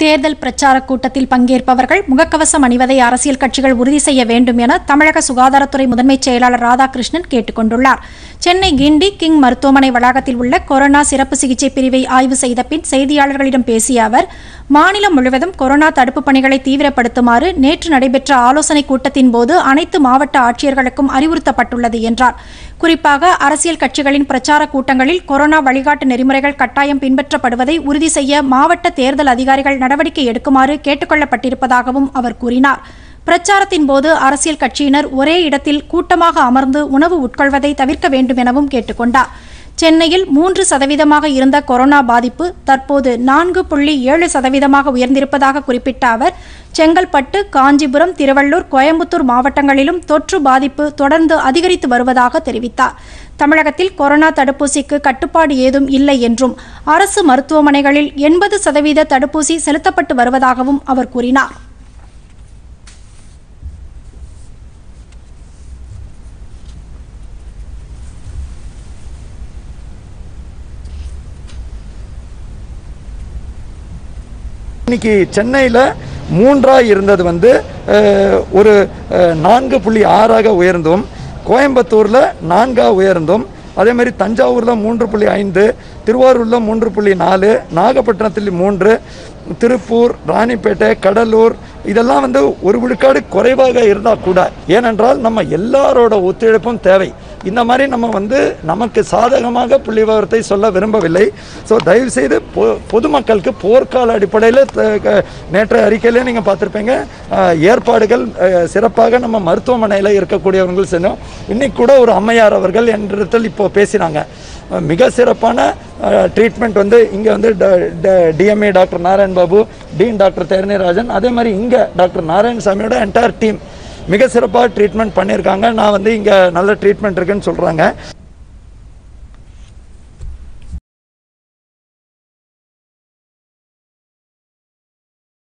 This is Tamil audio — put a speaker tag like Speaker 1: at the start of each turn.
Speaker 1: தேர்தல் பிரச்சார கூட்டத்தில் பங்கேற்பவர்கள் முகக்கவசம் அணிவதை அரசியல் கட்சிகள் உறுதி செய்ய வேண்டும் என தமிழக சுகாதாரத்துறை முதன்மைச் செயலாளர் ராதாகிருஷ்ணன் கேட்டுக் கொண்டுள்ளார் சென்னை கிண்டி கிங் மருத்துவமனை வளாகத்தில் உள்ள கொரோனா சிறப்பு சிகிச்சை பிரிவை ஆய்வு செய்த பின் செய்தியாளர்களிடம் பேசிய அவர் மாநிலம் முழுவதும் கொரோனா தடுப்புப் பணிகளை தீவிரப்படுத்துமாறு நேற்று நடைபெற்ற ஆலோசனைக் கூட்டத்தின் போது அனைத்து மாவட்ட ஆட்சியர்களுக்கும் அறிவுறுத்தப்பட்டுள்ளது என்றார் குறிப்பாக அரசியல் கட்சிகளின் பிரச்சார கூட்டங்களில் கொரோனா வழிகாட்டு நெறிமுறைகள் கட்டாயம் பின்பற்றப்படுவதை உறுதி செய்ய மாவட்ட தேர்தல் அதிகாரிகள் நடவடிக்கை எடுக்குமாறு கேட்டுக்கொள்ளப்பட்டிருப்பதாகவும் அவர் கூறினார் பிரச்சாரத்தின் போது அரசியல் கட்சியினர் ஒரே இடத்தில் கூட்டமாக அமர்ந்து உணவு உட்கொள்வதை தவிர்க்க வேண்டும் எனவும் கேட்டுக்கொண்டார் சென்னையில் மூன்று சதவீதமாக இருந்த கொரோனா பாதிப்பு தற்போது நான்கு புள்ளி ஏழு சதவீதமாக உயர்ந்திருப்பதாக குறிப்பிட்ட அவர் செங்கல்பட்டு காஞ்சிபுரம் திருவள்ளூர் கோயம்புத்தூர் மாவட்டங்களிலும் தொற்று பாதிப்பு தொடர்ந்து அதிகரித்து வருவதாக தெரிவித்தார் தமிழகத்தில் கொரோனா தடுப்பூசிக்கு கட்டுப்பாடு ஏதும் இல்லை என்றும் அரசு மருத்துவமனைகளில் எண்பது சதவீத தடுப்பூசி செலுத்தப்பட்டு வருவதாகவும் அவர் கூறினார்
Speaker 2: இன்னைக்கு சென்னையில் மூன்றாக இருந்தது வந்து அஹ், ஒரு அஹ், நான்கு புள்ளி ஆறாக உயர்ந்தும் கோயம்புத்தூரில் நான்காக உயர்ந்தும் அதே மாதிரி தஞ்சாவூரில் மூன்று புள்ளி ஐந்து திருவாரூரில் மூன்று புள்ளி நாலு நாகப்பட்டினத்தில் மூன்று திருப்பூர் ராணிப்பேட்டை கடலூர் இதெல்லாம் வந்து ஒரு விழுக்காடு குறைவாக இருந்தால் கூட ஏனென்றால் நம்ம எல்லாரோட ஒத்துழைப்பும் தேவை இந்த மாதிரி நம்ம வந்து நமக்கு சாதகமாக புள்ளி விவரத்தை சொல்ல விரும்பவில்லை ஸோ தயவுசெய்து பொ பொதுமக்களுக்கு போர்க்கால அடிப்படையில் த- க- நேற்றைய அறிக்கையிலே நீங்கள் பார்த்துருப்பீங்க அஹ், ஏற்பாடுகள் அஹ், சிறப்பாக நம்ம மருத்துவமனையில் இருக்கக்கூடியவர்கள் செஞ்சோம் இன்னைக்கு கூட ஒரு அம்மையார் அவர்கள் என்றிடத்தில் இப்போ பேசினாங்க அஹ், மிக சிறப்பான ட்ரீட்மெண்ட் வந்து இங்கே வந்து DMA doctor Narayan Babu dean doctor Theranirajan அதே மாதிரி இங்கே டாக்டர் நாராயணசாமியோட என்டையர் டீம் மிக சிறப்பாக ட்ரீட்மெண்ட் பண்ணியிருக்காங்க நான் வந்து இங்கே நல்ல ட்ரீட்மெண்ட் இருக்குன்னு சொல்கிறாங்க